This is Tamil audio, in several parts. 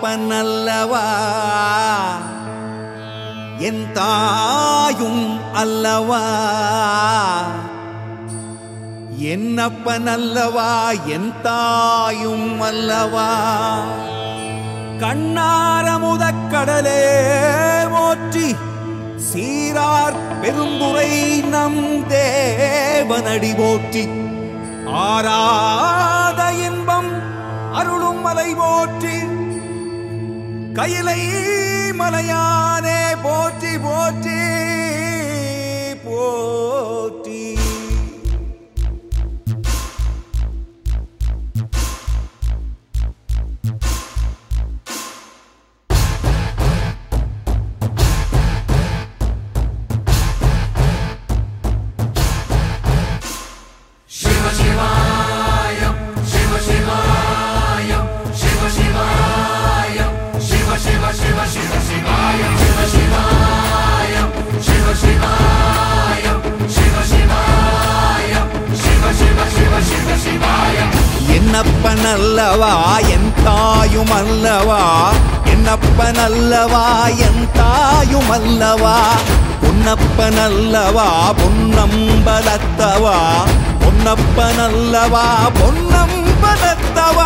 என்னப்பனல்லவா என் தாயும் அல்லவா என்னப்பனல்லவா என் தாயும் அல்லவா கண்ணாரமுதக் கடலே போற்றி சீரார் பெரும்புரை நம் தேவனடி போற்றி ஆராத இன்பம் அருளும் மலை போற்றி கையிலை மலையானே போற்றி போற்றி போற்றி என்னப்பனல்லவா என் தாயும் அல்லவா என்னப்பனல்லவா என் தாயும் அல்லவா பொன்னப்பனல்லவா பொன்னம்பலத்தவா பொன்னப்பனல்லவா பொன்னம்பலத்தவா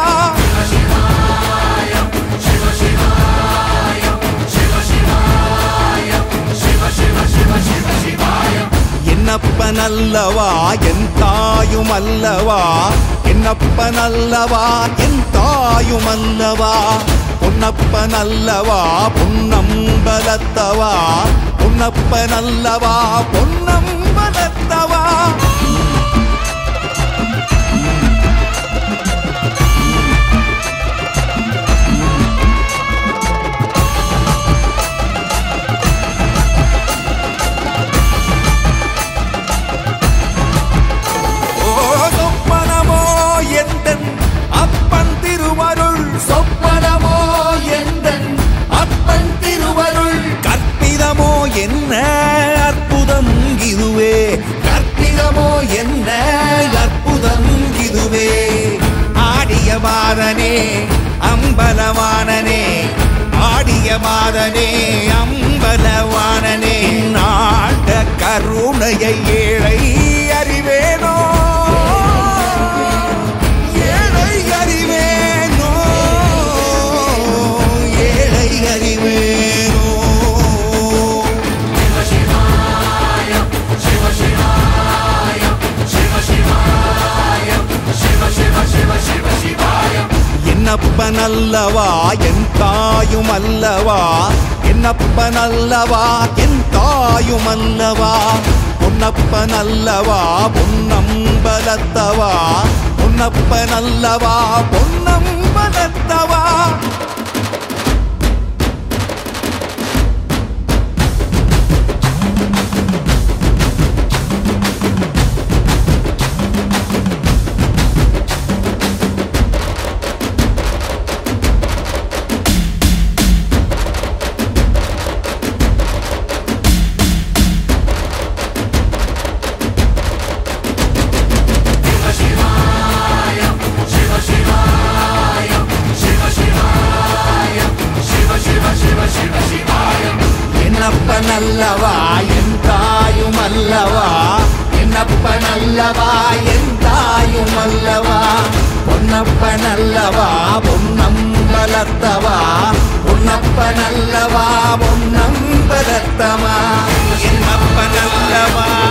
என்னப்பனல்லவா என் தாயும் அல்லவா என்னப்பனல்லவா என் தாயும் அல்லவா பொன்னப்பனல்லவா பொன்னம்பலத்தவா பொன்னப்பனல்லவா பொன்னம்பலத்தவா ஓ சொப்பனமோ எந்தன் அப்பன் திருவருள் சொப்பனமோ எந்தன் அப்பன் திருவருள் கற்பிதமோ என்ன அற்புதம் இதுவே கற்பிதமோ என்ன அற்புதம் இதுவே ஆடிய மாதனே அம்பலவானனே ஆடிய மாதனே அம்பலவானனே நாட கருணையை ஏழை அறிவேனோ ஏழை அறிவேனோ ஏழை அறிவேனோ என்னப்பனல்லவா என் தாயும் அல்லவா என்னப்பனல்லவா என் தாயும் அல்லவா பொன்னப்பனல்லவா பொன்னம்பலத்தவா பொன்னப்பனல்லவா பொன்னம்பலத்தவா என்னப்பனல்லவா என் தாயும் அல்லவா என்னப்பனல்லவா என் தாயும் அல்லவா பொன்னப்பனல்லவா பொன்னம்பலத்தவா பொன்னப்பனல்லவா பொன்னம்பலத்தவா என்னப்பனல்லவா